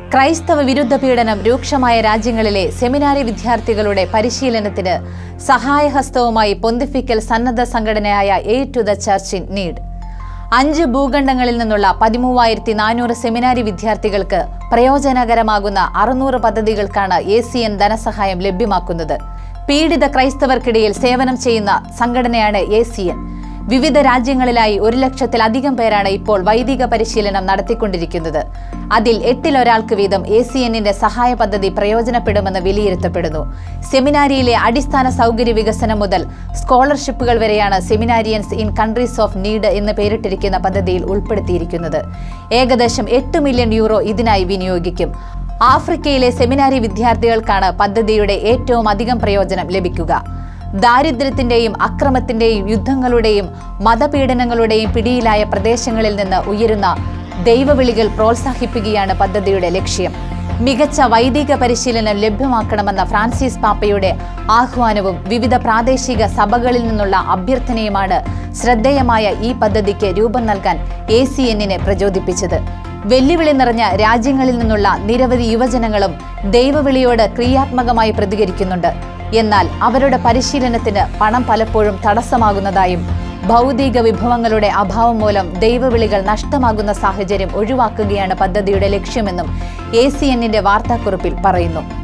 ക്രൈസ്തവ വിരുദ്ധ പീഡനം രൂക്ഷമായ രാജ്യങ്ങളിലെ സെമിനാരി വിദ്യാർത്ഥികളുടെ പരിശീലനത്തിന് സഹായഹസ്തവുമായി പൊന്തിഫിക്കൽ സന്നദ്ധ സംഘടനയായ Aid to the Church in Need അഞ്ച് ഭൂഖണ്ഡങ്ങളിൽ നിന്നുള്ള പതിമൂവായിരത്തി നാനൂറ് സെമിനാരി വിദ്യാർത്ഥികൾക്ക് പ്രയോജനകരമാകുന്ന അറുന്നൂറ് പദ്ധതികൾക്കാണ് എ സി എൻ ധനസഹായം ലഭ്യമാക്കുന്നത് പീഡിത ക്രൈസ്തവർക്കിടയിൽ സേവനം ചെയ്യുന്ന സംഘടനയാണ് എ സി എൻ വിവിധ രാജ്യങ്ങളിലായി ഒരു ലക്ഷത്തിലധികം പേരാണ് ഇപ്പോൾ വൈദിക പരിശീലനം നടത്തിക്കൊണ്ടിരിക്കുന്നത് അതിൽ എട്ടിലൊരാൾക്ക് വീതം എ സി എന്നിന്റെ സഹായ പദ്ധതി പ്രയോജനപ്പെടുമെന്ന് വിലയിരുത്തപ്പെടുന്നു സെമിനാരിയിലെ അടിസ്ഥാന സൗകര്യ വികസനം മുതൽ സ്കോളർഷിപ്പുകൾ വരെയാണ് seminarians in countries of need എന്ന് പേരിട്ടിരിക്കുന്ന പദ്ധതിയിൽ ഉൾപ്പെടുത്തിയിരിക്കുന്നത് ഏകദേശം എട്ട് മില്യൺ യൂറോ ഇതിനായി വിനിയോഗിക്കും ആഫ്രിക്കയിലെ സെമിനാരി വിദ്യാർത്ഥികൾക്കാണ് പദ്ധതിയുടെ ഏറ്റവും അധികം പ്രയോജനം ലഭിക്കുക ദാരിദ്ര്യത്തിന്റെയും അക്രമത്തിന്റെയും യുദ്ധങ്ങളുടെയും മതപീഡനങ്ങളുടെയും പിടിയിലായ പ്രദേശങ്ങളിൽ നിന്ന് ഉയരുന്ന ദൈവവിളികൾ പ്രോത്സാഹിപ്പിക്കുകയാണ് പദ്ധതിയുടെ ലക്ഷ്യം മികച്ച വൈദിക പരിശീലനം ലഭ്യമാക്കണമെന്ന ഫ്രാൻസിസ് പാപ്പയുടെ ആഹ്വാനവും വിവിധ പ്രാദേശിക സഭകളിൽ നിന്നുള്ള അഭ്യർത്ഥനയുമാണ് ശ്രദ്ധേയമായ ഈ പദ്ധതിക്ക് രൂപം നൽകാൻ എ സി എന്നിനെ പ്രചോദിപ്പിച്ചത് വെല്ലുവിളി നിറഞ്ഞ രാജ്യങ്ങളിൽ നിന്നുള്ള നിരവധി യുവജനങ്ങളും ദൈവവിളിയോട് ക്രിയാത്മകമായി പ്രതികരിക്കുന്നുണ്ട് എന്നാൽ അവരുടെ പരിശീലനത്തിന് പണം പലപ്പോഴും തടസ്സമാകുന്നതായും ഭൗതിക വിഭവങ്ങളുടെ അഭാവം മൂലം ദൈവവിളികൾ നഷ്ടമാകുന്ന സാഹചര്യം ഒഴിവാക്കുകയാണ് പദ്ധതിയുടെ ലക്ഷ്യമെന്നും എ സി എന്നിന്റെ വാർത്താക്കുറിപ്പിൽ പറയുന്നു